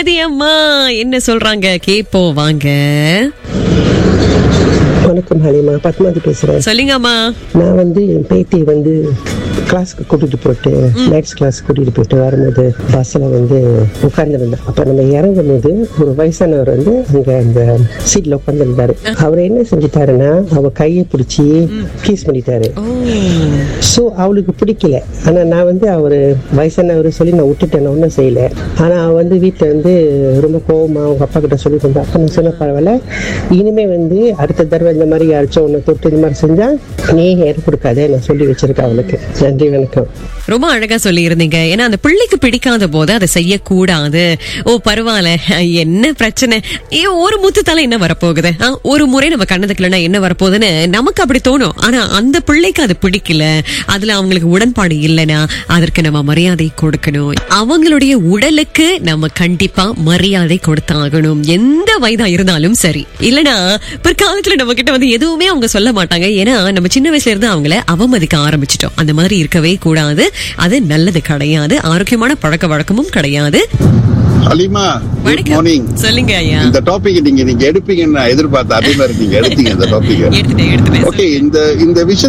பார்வதி அம்மா என்ன சொல்றாங்க கேப்போம் வாங்க வணக்கம் ஹலிமா பத்மாதி பேசுறேன் சொல்லுங்க அம்மா நான் வந்து என் பேத்தி வந்து கிளாஸ்க்கு கூட்டிட்டு போயிட்டு மேக்ஸ் கிளாஸ் கூட்டிட்டு போயிட்டு வரும்போது பஸ்ல வந்து உட்கார்ந்துருந்தேன் அப்ப நம்ம இறங்கும் போது ஒரு வயசானவர் வந்து அங்க அந்த சீட்ல உட்கார்ந்துருந்தாரு அவர் என்ன செஞ்சிட்டாருன்னா அவ கையை பிடிச்சி கீஸ் பண்ணிட்டாரு ஓ ஸோ அவளுக்கு பிடிக்கல ஆனா நான் வந்து அவரு வயசானவர் சொல்லி நான் விட்டுட்டேன் நான் ஒன்றும் செய்யல ஆனா அவ வந்து வீட்டுல வந்து ரொம்ப கோவமா அவங்க அப்பா கிட்ட சொல்லி தந்தா அப்ப நான் சொன்ன பரவாயில்ல இனிமே வந்து அடுத்த தடவை இந்த மாதிரி யாராச்சும் ஒன்று தொட்டு இந்த மாதிரி செஞ்சா நீ ஏறு கொடுக்காதே நான் சொல்லி வச்சிருக்கேன் அவளுக்கு நன்றி வணக்கம் ரொம்ப அழகா சொல்லி இருந்தீங்க ஏன்னா அந்த பிள்ளைக்கு பிடிக்காத போது அதை செய்யக்கூடாது ஓ பரவாயில்ல என்ன பிரச்சனை ஏ ஒரு முத்துத்தால என்ன வரப்போகுது ஆ, ஒரு முறை நம்ம கண்ணதுக்குலன்னா என்ன வரப்போகுதுன்னு நமக்கு அப்படி தோணும் ஆனா அந்த பிள்ளைக்கு அது பிடிக்கல அதுல அவங்களுக்கு உடன்பாடு இல்லைன்னா அதற்கு நம்ம மரியாதை கொடுக்கணும் அவங்களுடைய உடலுக்கு நம்ம கண்டிப்பா மரியாதை கொடுத்தாகணும் எந்த வயதா இருந்தாலும் சரி இல்லனா பிற்காலத்துல நம்ம கிட்ட வந்து எதுவுமே அவங்க சொல்ல மாட்டாங்க ஏன்னா நம்ம சின்ன வயசுல இருந்து அவங்கள அவமதிக்க ஆரம்பிச்சிட்டோம் அந்த மாதிரி இருக்கவே கூடாது அது நல்லது கிடையாது ஆரோக்கியமான பழக்க வழக்கமும் கிடையாது அலிமா குட் வணக்கம் மார்னிங் சொல்லுங்க ஐயா இந்த டாபிக் நீங்க நீங்க எடுப்பீங்கன்னு நான் எதிர்பார்த்தேன் அதே மாதிரி நீங்க எடுத்தீங்க இந்த டாபிக் எடுத்துட்டேன் எடுத்துட்டேன் ஓகே இந்த இந்த விஷயம்